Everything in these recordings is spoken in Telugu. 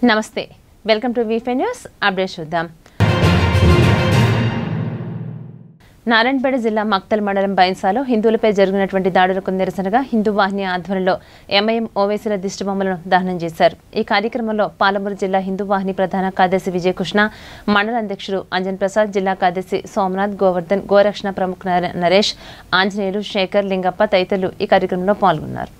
నమస్తే welcome to wifi news update చూద్దాం నారాయణపేట జిల్లా మక్తల్ మండలం బైన్సాలో హిందువులపై జరిగినటువంటి దాడులకు నిరసనగా హిందూ వాహిని ఆధ్వర్యంలో ఎంఐఎం ఓవైసీల దిష్టిబొమ్మలను దహనం చేశారు ఈ కార్యక్రమంలో పాలమూరు జిల్లా హిందూ వాహిని ప్రధాన కార్యదర్శి విజయకృష్ణ మండల అధ్యక్షుడు అంజన్ ప్రసాద్ జిల్లా కార్యదర్శి సోమనాథ్ గోవర్ధన్ గోరక్షణ ప్రముఖ నర- నరేష్ ఆంజనేయులు శేఖర్ లింగప్ప తదితరులు ఈ కార్యక్రమంలో పాల్గొన్నారు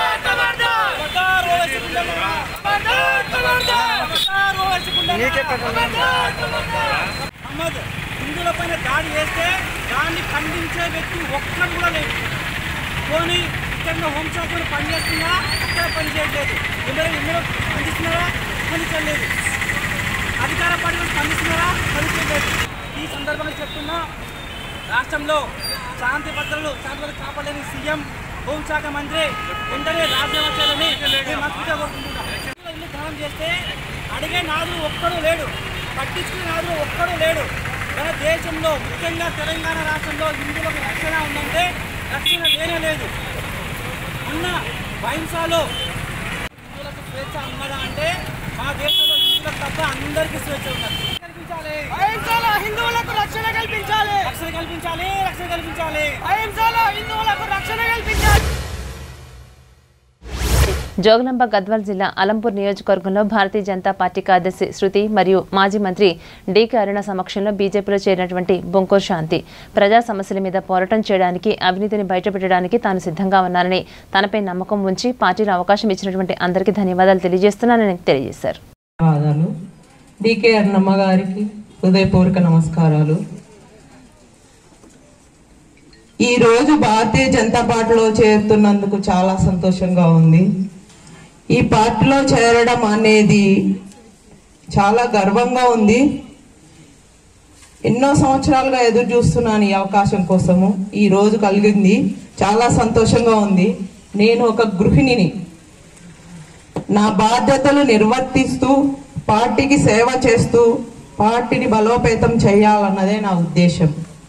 అహ్మద్ హిందువుల పైన దాడి చేస్తే దాన్ని ఖండించే వ్యక్తి ఒక్కడు కూడా లేదు పోనీ ఇక్కడ హోంశాఖ పనిచేస్తున్నా అక్కడ పని చేయట్లేదు ఇందులో ఇందులో స్పందిస్తున్నారా స్పందించలేదు అధికార పార్టీలు స్పందిస్తున్నారా స్పందించలేదు ఈ సందర్భంగా చెప్తున్నా రాష్ట్రంలో శాంతి భద్రతలు శాంతి భద్రతలు కాపాడలేని సీఎం హోంశాఖ మంత్రి వెంటనే రాజీనామా చేయాలని మేము మనస్ఫూర్తిగా కోరుకుంటున్నాం. ఇల్లు దానం చేస్తే అడిగే నాదుడు ఒక్కడూ లేడు పట్టించుకునే నాదుడు ఒక్కడూ లేడు మన దేశంలో ముఖ్యంగా తెలంగాణ రాష్ట్రంలో హిందువులకు రక్షణ ఉందంటే రక్షణ లేనే లేదు మొన్న బహింసాలో హిందువులకు స్వేచ్ఛ ఉన్నదా అంటే మా దేశంలో హిందువులకు తప్ప అందరికీ స్వేచ్ఛ ఉన్నది కల్పించాలి అహింసలో హిందువులకు రక్షణ కల్పించాలి రక్షణ కల్పించాలి రక్షణ కల్పించాలి అహింసలో హిందువులకు రక్షణ కల్పించాలి జోగులాంబ గద్వాల్ జిల్లా అలంపూర్ నియోజకవర్గంలో భారతీయ జనతా పార్టీ కార్యదర్శి శృతి మరియు మాజీ మంత్రి డీకే అరుణ సమక్షంలో బీజేపీలో చేరినటువంటి బొంకూర్ శాంతి ప్రజా సమస్యల మీద పోరాటం చేయడానికి అవినీతిని బయటపెట్టడానికి తాను సిద్ధంగా ఉన్నానని తనపై నమ్మకం ఉంచి పార్టీలో అవకాశం ఇచ్చినటువంటి అందరికీ ధన్యవాదాలు తెలియజేస్తున్నానని తెలియజేశారు ధన్యవాదాలు డికే అన్నమ్మ గారికి హృదయపూర్వక నమస్కారాలు ఈ రోజు భారతీయ జనతా పార్టీలో చేరుతున్నందుకు చాలా సంతోషంగా ఉంది ఈ పార్టీలో చేరడం అనేది చాలా గర్వంగా ఉంది ఎన్నో సంవత్సరాలుగా ఎదురు చూస్తున్నాను ఈ అవకాశం కోసము ఈ రోజు కలిగింది చాలా సంతోషంగా ఉంది నేను ఒక గృహిణిని నా బాధ్యతలు నిర్వర్తిస్తూ పార్టీకి సేవ చేస్తూ పార్టీని బలోపేతం చేయాలన్నదే నా ఉద్దేశం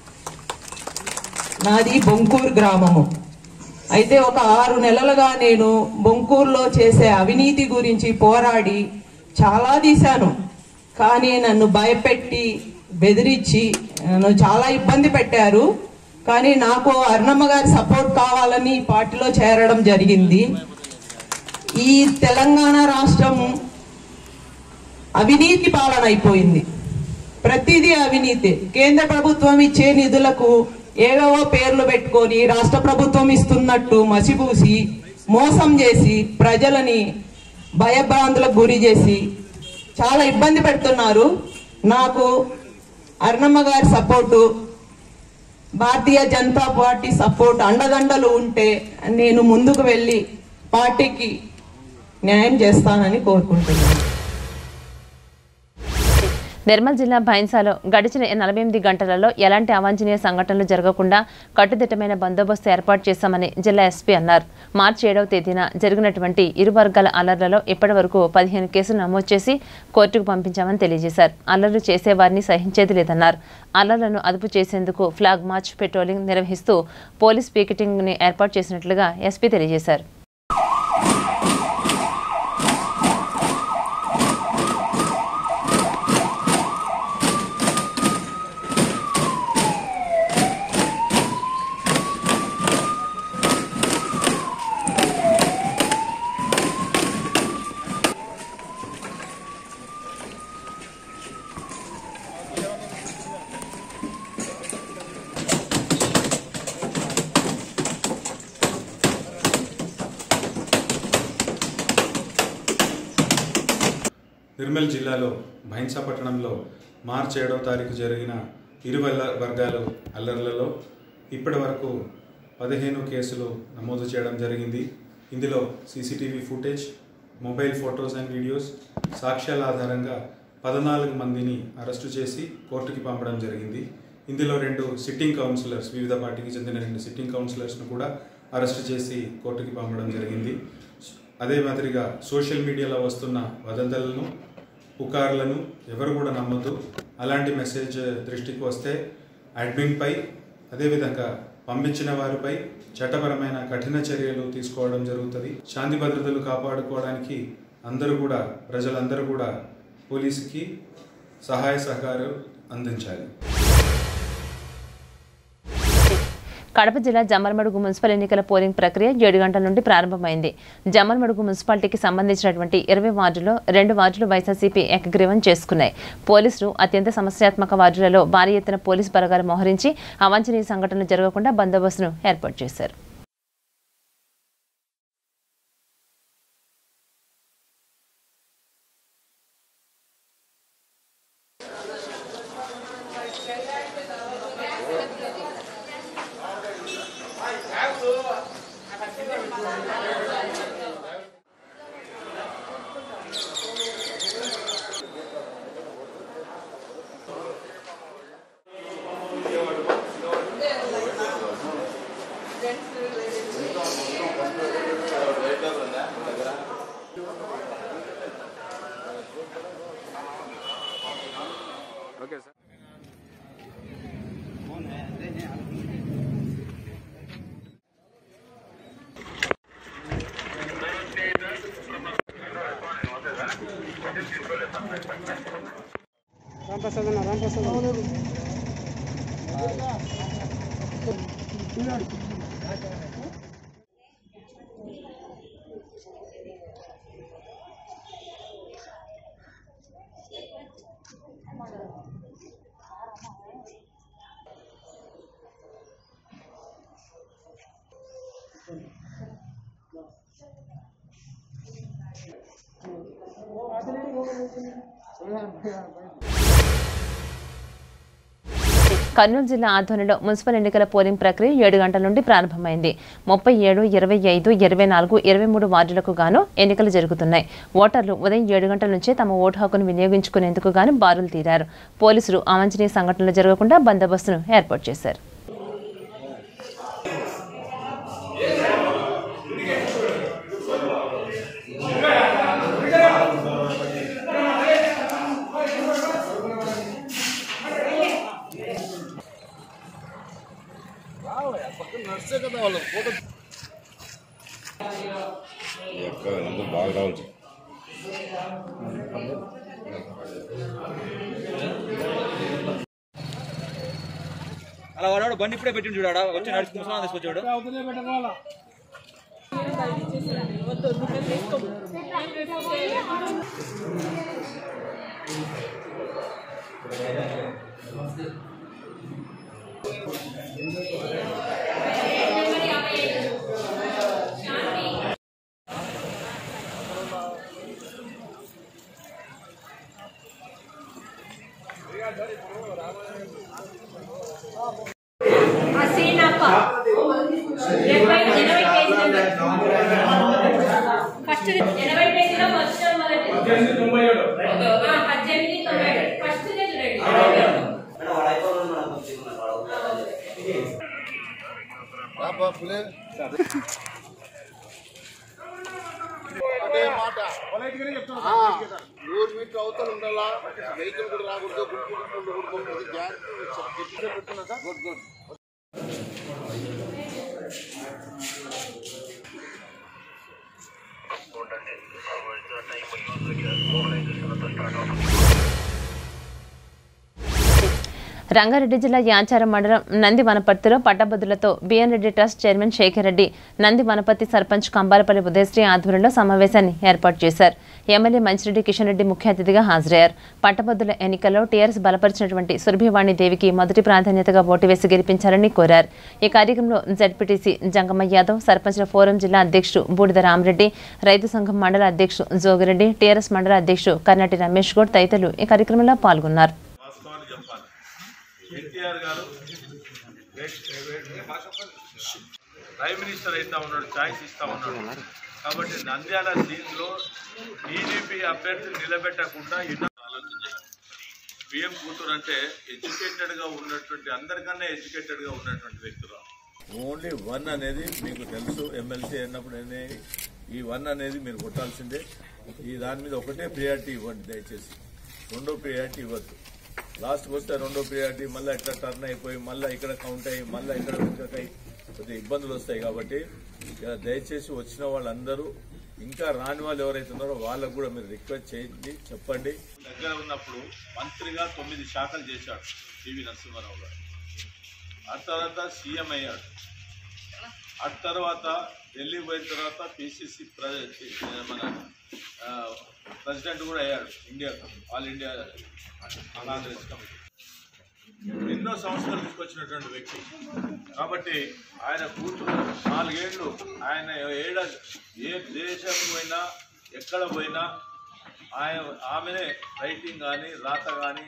నాది బొంకూరు గ్రామము అయితే ఒక ఆరు నెలలుగా నేను బొంకూరులో చేసే అవినీతి గురించి పోరాడి చాలా తీశాను కానీ నన్ను భయపెట్టి బెదిరించి నన్ను చాలా ఇబ్బంది పెట్టారు కానీ నాకు అరుణమ్మ గారి సపోర్ట్ కావాలని ఈ పార్టీలో చేరడం జరిగింది ఈ తెలంగాణ రాష్ట్రం అవినీతి పాలన అయిపోయింది ప్రతిదీ అవినీతి కేంద్ర ప్రభుత్వం ఇచ్చే నిధులకు ఏవేవో పేర్లు పెట్టుకొని రాష్ట్ర ప్రభుత్వం ఇస్తున్నట్టు మసిపూసి మోసం చేసి ప్రజలని భయభ్రాంతులకు గురి చేసి చాలా ఇబ్బంది పెడుతున్నారు నాకు అరుణమ్మ గారి support Bharatiya Janata Party support అండదండలు ఉంటే నేను ముందుకు వెళ్ళి పార్టీకి న్యాయం చేస్తానని కోరుకుంటున్నాను నిర్మల్ జిల్లా భైన్సాలో గడిచిన నలభై ఎనిమిది గంటలలో ఎలాంటి అవాంఛనీయ సంఘటనలు జరగకుండా కట్టుదిట్టమైన బందోబస్తు ఏర్పాటు చేశామని జిల్లా ఎస్పీ అన్నారు మార్చి ఏడవ తేదీన జరిగినటువంటి ఇరు వర్గాల అల్లర్లలో ఇప్పటి వరకు పదిహేను కేసులు నమోదు చేసి కోర్టుకు పంపించామని తెలియజేశారు అల్లర్లు చేసేవారిని సహించేది లేదన్నారు అల్లర్లను అదుపు చేసేందుకు ఫ్లాగ్ మార్చ్ పెట్రోలింగ్ నిర్వహిస్తూ పోలీస్ పికెటింగ్ ని ఏర్పాటు చేసినట్లుగా ఎస్పీ తెలియజేశారు నిర్మల్ జిల్లాలో భైన్సా పట్టణంలో మార్చి ఏడవ తారీఖు జరిగిన ఇరు వల్ల- వర్గాలు అల్లర్లలో ఇప్పటి వరకు పదిహేను కేసులు నమోదు చేయడం జరిగింది ఇందులో CCTV footage mobile photos and videos సాక్ష్యాల ఆధారంగా పద్నాలుగు మందిని అరెస్టు చేసి కోర్టుకి పంపడం జరిగింది ఇందులో రెండు సిట్టింగ్ కౌన్సిలర్స్ వివిధ పార్టీకి చెందిన రెండు సిట్టింగ్ కౌన్సిలర్స్ను కూడా అరెస్టు చేసి కోర్టుకి పంపడం జరిగింది అదే మాదిరిగా సోషల్ మీడియాలో వస్తున్న వదంతులను పుకార్లను ఎవరు కూడా నమ్మొద్దు అలాంటి మెసేజ్ దృష్టికి వస్తే అడ్మిన్పై అదేవిధంగా పంపించిన వారిపై చట్టపరమైన కఠిన చర్యలు తీసుకోవడం జరుగుతుంది శాంతి భద్రతలు కాపాడుకోవడానికి అందరూ కూడా ప్రజలందరూ కూడా పోలీసుకి సహాయ సహకారం అందించాలి కడప జిల్లా జమ్మలమడుగు మున్సిపల్ ఎన్నికల పోలింగ్ ప్రక్రియ ఏడు గంటల నుండి ప్రారంభమైంది జమ్మలమడుగు మున్సిపాలిటీకి సంబంధించినటువంటి ఇరవై వార్డుల్లో రెండు వార్డులు వైఎస్ఆర్సీపీ ఏకగ్రీవం చేసుకున్నాయి పోలీసులు అత్యంత సమస్యాత్మక వార్డులలో భారీ ఎత్తున పోలీసు బలగాలు మోహరించి అవాంఛనీయ సంఘటనలు జరగకుండా బందోబస్తును ఏర్పాటు చేశారు కర్నూలు జిల్లా ఆధ్వర్యంలో మున్సిపల్ ఎన్నికల పోలింగ్ ప్రక్రియ ఏడు గంటల నుండి ప్రారంభమైంది ముప్పై ఏడు ఇరవై ఐదు ఇరవై నాలుగు ఇరవై మూడు వార్డులకు గాను ఎన్నికలు జరుగుతున్నాయి ఓటర్లు ఉదయం ఏడు గంటల నుంచే తమ ఓటు హక్కును వినియోగించుకునేందుకు గాను బారులు తీరారు పోలీసులు అవాంఛనీయ సంఘటనలు జరగకుండా బందోబస్తును ఏర్పాటు చేశారు అందరూ బాగా రావచ్చు అలా వాడు బండి ఇప్పుడే పెట్టిండు చూడాడా వచ్చి నడిచి ముసలాన్ని తీసుకొచ్చాడు హసీనాప డెబ్బై ఎనభై కేజీల ఫస్ట్ ఎనభై కేజీల ఫస్ట్ మొదటి ఆ, పద్దెనిమిది తొంభై ఏడు. ఫస్ట్ దే చూడండి నూరు మీటర్ అవతల ఉండాలా వెహికల్ కూడా రాకూడదు గుంపు గుంపు ఉండకూడదు గ్యాస్ పెట్టుకున్నా సార్ గుడ్ గుడ్ రంగారెడ్డి జిల్లా యాచారం మండలం నంది వనపర్తిలో పట్టభద్రులతో BN Reddy trust chairman Shekar Reddy Nandi Vanaparthi sarpanch Kambalapalli Udayasri ఆధ్వర్యంలో సమావేశాన్ని ఏర్పాటు చేశారు ఎమ్మెల్యే మంచిరెడ్డి కిషన్ రెడ్డి ముఖ్య అతిథిగా హాజరయ్యారు పట్టభద్రుల ఎన్నికల్లో టీఆర్ఎస్ బలపరిచినటువంటి సురభివాణి దేవికి మొదటి ప్రాధాన్యతగా ఓటు వేసి గెలిపించాలని కోరారు ఈ కార్యక్రమంలో జడ్పీటీసీ జంగమ్మ యాదవ్ సర్పంచ్ల ఫోరం జిల్లా అధ్యక్షుడు బూడిద రామరెడ్డి రైతు సంఘం మండల అధ్యక్షుడు జోగిరెడ్డి టీఆర్ఎస్ మండల అధ్యక్షుడు కర్ణాటి రమేష్ గౌడ్ తదితరులు ఈ కార్యక్రమంలో పాల్గొన్నారు వాస్తవాన్ని చెప్పాలి ఎన్టీఆర్ గారు ప్రైమ్ మినిస్టర్ అవుతా ఉన్నాడు ఛాయిస్ ఇస్తా ఉన్నాడు కాబట్టి నంద్యాల సీట్లో టీడీపీ అభ్యర్థిని నిలబెట్టకుండా ఇన్న ఆలోచన చేయాలి పిఎం కూతురు అంటే ఎడ్యుకేటెడ్గా ఉన్నటువంటి అందరికన్నా ఎడ్యుకేటెడ్గా ఉన్నటువంటి వ్యక్తులు ఓన్లీ వన్ అనేది మీకు తెలుసు ఎమ్మెల్సీ అయినప్పుడు నేనే ఈ వన్ అనేది మీరు కొట్టాల్సిందే ఈ దాని మీద ఒకటే ప్రియారిటీ ఇవ్వండి దయచేసి రెండో ప్రియారిటీ ఇవ్వద్దు లాస్ట్కి వస్తే రెండో ప్రియారిటీ మళ్ళీ ఇట్లా టర్న్ అయిపోయి మళ్ళీ ఇక్కడ కౌంట్ అయ్యి మళ్ళీ ఇక్కడ వెనుకకై కొద్దిగా ఇబ్బందులు వస్తాయి కాబట్టి ఇక దయచేసి వచ్చిన వాళ్ళందరూ ఇంకా రాని వాళ్ళు ఎవరైతే ఉన్నారో వాళ్ళకు కూడా మీరు రిక్వెస్ట్ చేయండి చెప్పండి దగ్గర ఉన్నప్పుడు మంత్రిగా తొమ్మిది శాఖలు చేశాడు పివి నరసింహారావు గారు ఆ తర్వాత సీఎం అయ్యాడు ఆ తర్వాత ఢిల్లీ పోయిన తర్వాత పిసిసి మన ఆ, ప్రెసిడెంట్ కూడా అయ్యాడు India all India Congress committee ఎన్నో సంస్థలు తీసుకొచ్చినటువంటి వ్యక్తి కాబట్టి ఆయన కూతురు నాలుగేళ్లు ఆయన ఏడ ఏ దేశం పోయినా ఎక్కడ పోయినా ఆయన ఆమెనే రైటింగ్ కానీ రాత కానీ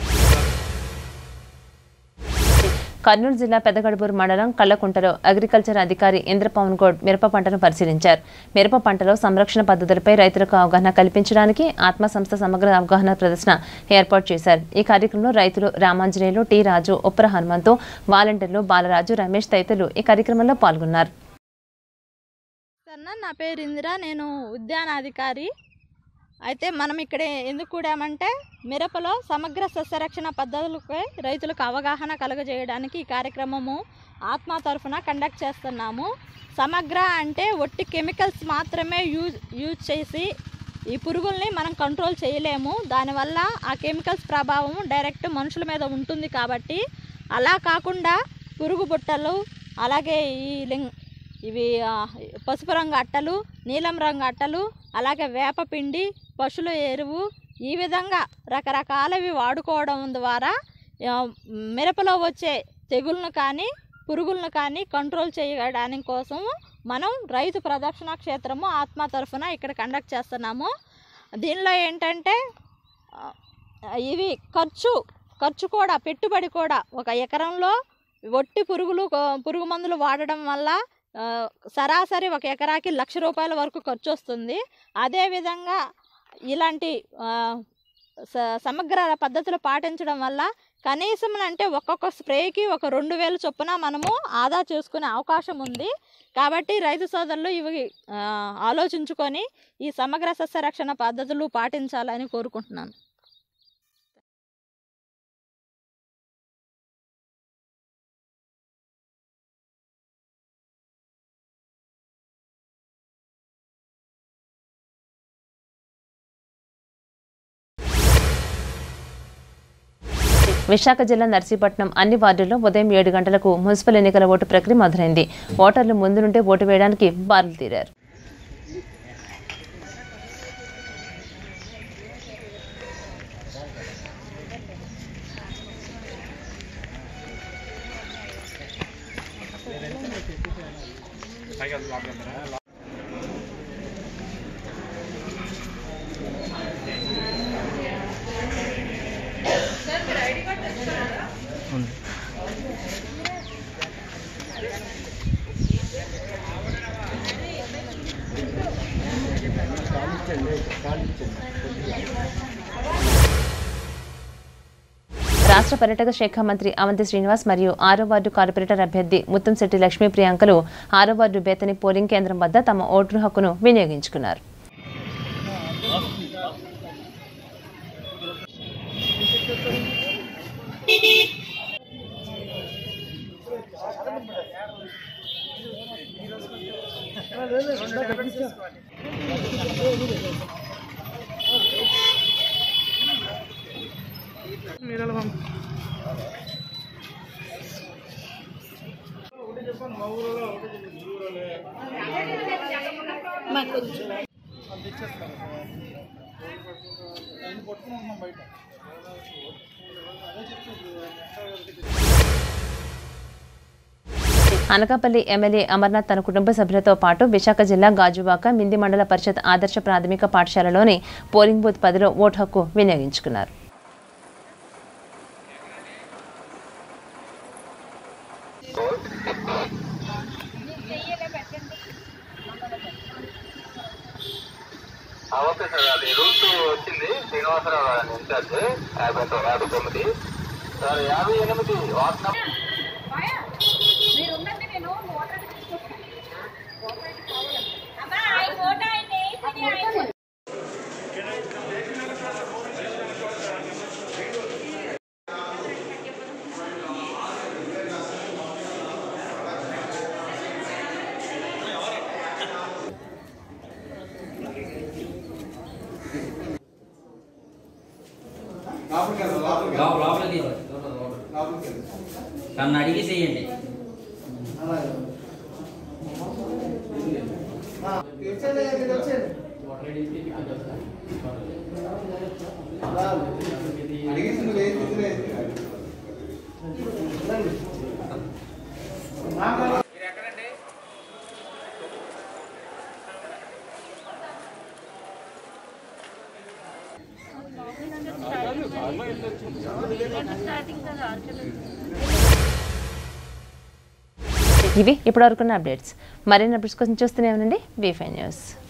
కర్నూలు జిల్లా పెదగడుపూరు మండలం కల్లకుంటలో అగ్రికల్చర్ అధికారి ఇంద్రపవన్ గౌడ్ మిరప పంటను పరిశీలించారు మిరప పంటలో సంరక్షణ పద్ధతులపై రైతులకు అవగాహన కల్పించడానికి ఆత్మ సంస్థ సమగ్ర అవగాహన ప్రదర్శన ఏర్పాటు చేశారు ఈ కార్యక్రమంలో రైతులు రామాంజనేయులు టి రాజు ఉప్పర హనుమంతు వాలంటీర్లు బాలరాజు రమేష్ తదితరులు ఈ కార్యక్రమంలో పాల్గొన్నారు అన్న నా పేరు ఇందిరా నేను ఉద్యానాధికారి అయితే మనం ఇక్కడ ఎందుకు కూడామంటే మిరపలో సమగ్ర సస్యరక్షణ పద్ధతులపై రైతులకు అవగాహన కలుగజేయడానికి ఈ కార్యక్రమము ఆత్మ తరఫున కండక్ట్ చేస్తున్నాము సమగ్ర అంటే ఒట్టి కెమికల్స్ మాత్రమే యూజ్ యూజ్ చేసి ఈ పురుగుల్ని మనం కంట్రోల్ చేయలేము దానివల్ల ఆ కెమికల్స్ ప్రభావం డైరెక్ట్ మనుషుల మీద ఉంటుంది కాబట్టి అలా కాకుండా పురుగు బుట్టలు అలాగే ఈ లింగ్ ఇవి ఆ, పసుపు రంగు అట్టలు నీలం రంగు అట్టలు అలాగే వేపపిండి పశువుల ఎరువు ఈ విధంగా రకరకాలవి వాడుకోవడం ద్వారా ఆ, మిరపలో వచ్చే తెగుళ్ళను కానీ పురుగులను కానీ కంట్రోల్ చేయడానికి కోసం మనం రైతు ప్రదక్షిణ క్షేత్రము ఆత్మ తరఫున ఇక్కడ కండక్ట్ చేస్తున్నాము దీనిలో ఏంటంటే ఆ, ఇవి ఖర్చు ఖర్చు కూడా పెట్టుబడి కూడా ఒక ఎకరంలో ఒట్టి పురుగులు పురుగు మందులు వాడడం వల్ల ఆ, సరాసరి ఒక ఎకరాకి లక్ష రూపాయల వరకు ఖర్చు వస్తుంది అదేవిధంగా ఇలాంటి ఆ, స- సమగ్ర పద్ధతులు పాటించడం వల్ల కనీసం అంటే ఒక్కొక్క స్ప్రేకి ఒక రెండు వేలు చొప్పున మనము ఆదా చేసుకునే అవకాశం ఉంది కాబట్టి రైతు సోదరులు ఇవి ఆ, ఆలోచించుకొని ఈ సమగ్ర సస్యరక్షణ పద్ధతులు పాటించాలని కోరుకుంటున్నాను విశాఖ జిల్లా నర్సీపట్నం అన్ని వార్డుల్లో ఉదయం ఏడు గంటలకు మున్సిపల్ ఎన్నికల ఓటు ప్రక్రియ మొదలైంది ఓటర్లు ముందు నుండే ఓటు వేయడానికి బారులు తీరారు రాష్ట్ర పర్యాటక శాఖ మంత్రి అవంతి శ్రీనివాస్ మరియు ఆరో వార్డు కార్పొరేటర్ అభ్యర్థి ముత్తంశెట్టి లక్ష్మీ ప్రియాంకలు ఆరో వార్డు బేతని పోలింగ్ కేంద్రం వద్ద తమ ఓటు హక్కును వినియోగించుకున్నారు అనకాపల్లి ఎమ్మెల్యే అమర్నాథ్ తన కుటుంబ సభ్యులతో పాటు విశాఖ జిల్లా గాజువాక మింది మండల పరిషత్ ఆదర్శ ప్రాథమిక పాఠశాలలోని పోలింగ్ బూత్ పదిలో ఓటు హక్కు వినియోగించుకున్నారు ఓకే సార్ అది రూట్ వచ్చింది శ్రీనివాసరావు గారు ఇన్ఛార్జ్ యాభై తొ- యాభై తొమ్మిది సార్ యాభై ఎనిమిది వాట్ నంబర్ లోప- లోపలికి తను అడిగి చేయండి ఇవి ఇప్పటివరకున్న అప్డేట్స్ మరిన్ని అప్డేట్స్ కోసం చూస్తూనే ఉండండి బీ ఫైవ్ న్యూస్